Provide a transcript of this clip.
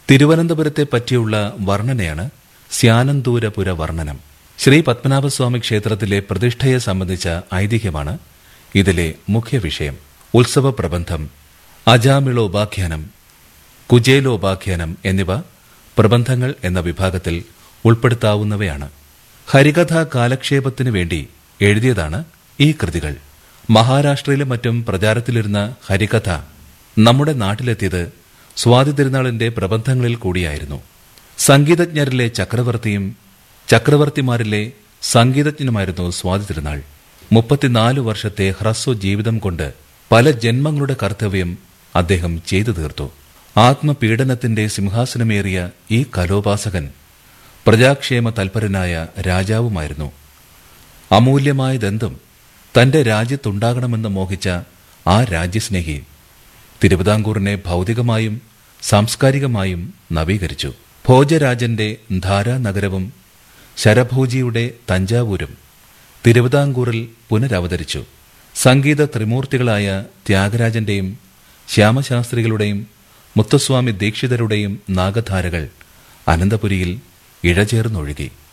തിരുവനന്തപുരത്തെ പറ്റിയുള്ള വർണ്ണനയാണ് സ്യാനന്തൂരപുര വർണ്ണനം ശ്രീ പത്മനാഭസ്വാമി ക്ഷേത്രത്തിലെ പ്രതിഷ്ഠയെ സംബന്ധിച്ച ഐതിഹ്യമാണ് ഇതിലെ മുഖ്യ വിഷയം ഉത്സവ പ്രബന്ധം അജാമിളോപാഖ്യാനം കുചേലോപാഖ്യാനം എന്നിവ പ്രബന്ധങ്ങൾ എന്ന വിഭാഗത്തിൽ ഉൾപ്പെടുത്താവുന്നവയാണ് ഹരികഥാ കാലക്ഷേപത്തിനു വേണ്ടി എഴുതിയതാണ് ഈ കൃതികൾ മഹാരാഷ്ട്രയിലും മറ്റും പ്രചാരത്തിലിരുന്ന ഹരികഥ നമ്മുടെ നാട്ടിലെത്തിയത് സ്വാതി തിരുനാളിന്റെ പ്രബന്ധങ്ങളിൽ കൂടിയായിരുന്നു സംഗീതജ്ഞരിലെ ചക്രവർത്തിയും ചക്രവർത്തിമാരിലെ സംഗീതജ്ഞനുമായിരുന്നു സ്വാതി തിരുനാൾ മുപ്പത്തിനാല് വർഷത്തെ ഹ്രസ്വ ജീവിതം കൊണ്ട് പല ജന്മങ്ങളുടെ കർത്തവ്യം അദ്ദേഹം ചെയ്തു തീർത്തു ആത്മപീഡനത്തിന്റെ സിംഹാസനമേറിയ ഈ കലോപാസകൻ പ്രജാക്ഷേമ തൽപരനായ രാജാവുമായിരുന്നു അമൂല്യമായതെന്തും തന്റെ രാജ്യത്തുണ്ടാകണമെന്ന് മോഹിച്ച ആ രാജ്യസ്നേഹി തിരുവിതാംകൂറിനെ ഭൗതികമായും സാംസ്കാരികമായും നവീകരിച്ചു ഭോജരാജന്റെ ധാരാനഗരവും ശരഭോജിയുടെ തഞ്ചാവൂരും തിരുവിതാംകൂറിൽ പുനരവതരിച്ചു സംഗീത ത്രിമൂർത്തികളായ ത്യാഗരാജന്റെയും ശ്യാമശാസ്ത്രികളുടെയും മുത്തുസ്വാമി ദീക്ഷിതരുടെയും നാഗധാരകൾ അനന്തപുരിയിൽ ഇഴചേർന്നൊഴുകി